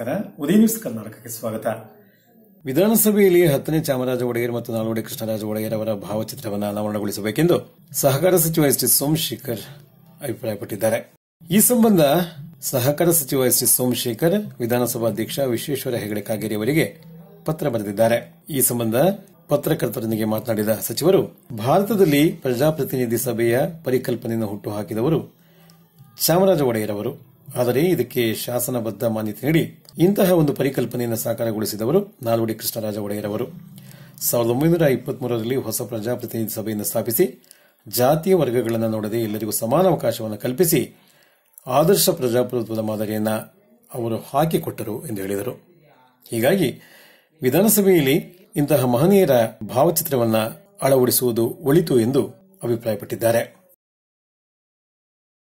ನಮಸ್ಕಾರ ಉದಯ ನ್ಯೂಸ್ ಕರ್ನಾಟಕಕ್ಕೆ ಸ್ವಾಗತ ವಿಧಾನಸಭೆಯಲ್ಲಿ ಹತ್ತನೇ ಚಾಮರಾಜ ಒಡೆಯರ್ ಮತ್ತು ನಾಲ್ವಡಿ ಕೃಷ್ಣರಾಜ ಒಡೆಯರ್ ಅವರ ಭಾವಚಿತ್ರವನ್ನು ಅನಾವರಣಗೊಳಿಸಬೇಕೆಂದು ಸಹಕಾರ ಸಚಿವ ಎಸ್ ಟಿ ಸೋಮಶೇಖರ್ ಅಭಿಪ್ರಾಯಪಟ್ಟಿದ್ದಾರೆ ಈ ಸಂಬಂಧ ಸಹಕಾರ ಸಚಿವ ಎಸ್ ಟಿ ಸೋಮಶೇಖರ್ ವಿಧಾನಸಭಾಧ್ಯಕ್ಷ ವಿಶ್ವೇಶ್ವರ ಹೆಗಡೆ ಕಾಗೇರಿ ಅವರಿಗೆ ಪತ್ರ ಬರೆದಿದ್ದಾರೆ ಈ ಸಂಬಂಧ ಪತ್ರಕರ್ತರೊಂದಿಗೆ ಮಾತನಾಡಿದ ಸಚಿವರು ಭಾರತದಲ್ಲಿ ಪ್ರಜಾಪ್ರತಿನಿಧಿ ಸಭೆಯ ಪರಿಕಲ್ಪನೆಯನ್ನು ಹುಟ್ಟುಹಾಕಿದವರು ಚಾಮರಾಜ ಒಡೆಯರ್ ಅವರು ಆದರೆ ಇದಕ್ಕೆ ಶಾಸನಬದ್ಧ ಮಾನ್ಯತೆ ನೀಡಿ ಇಂತಹ ಒಂದು ಪರಿಕಲ್ಪನೆಯನ್ನು ಸಾಕಾರಗೊಳಿಸಿದವರು ನಾಲ್ವಡಿ ಕೃಷ್ಣರಾಜ ಒಡೆಯರ್ ಅವರು ಸಾವಿರದ ಒಂಬೈನೂರ ಇಪ್ಪತ್ಮೂರರಲ್ಲಿ ಹೊಸ ಪ್ರಜಾಪ್ರತಿನಿಧಿ ಸಭೆಯನ್ನು ಸ್ಥಾಪಿಸಿ ಜಾತಿಯ ವರ್ಗಗಳನ್ನು ನೋಡದೆ ಎಲ್ಲರಿಗೂ ಸಮಾನ ಅವಕಾಶವನ್ನು ಕಲ್ಪಿಸಿ ಆದರ್ಶ ಪ್ರಜಾಪ್ರಭುತ್ವದ ಮಾದರಿಯನ್ನ ಅವರು ಹಾಕಿಕೊಟ್ಟರು ಎಂದು ಹೇಳಿದರು ಹೀಗಾಗಿ ವಿಧಾನಸಭೆಯಲ್ಲಿ ಇಂತಹ ಮಹನೀಯರ ಭಾವಚಿತ್ರವನ್ನ ಅಳವಡಿಸುವುದು ಒಳಿತು ಎಂದು ಅಭಿಪ್ರಾಯಪಟ್ಟಿದ್ದಾರೆ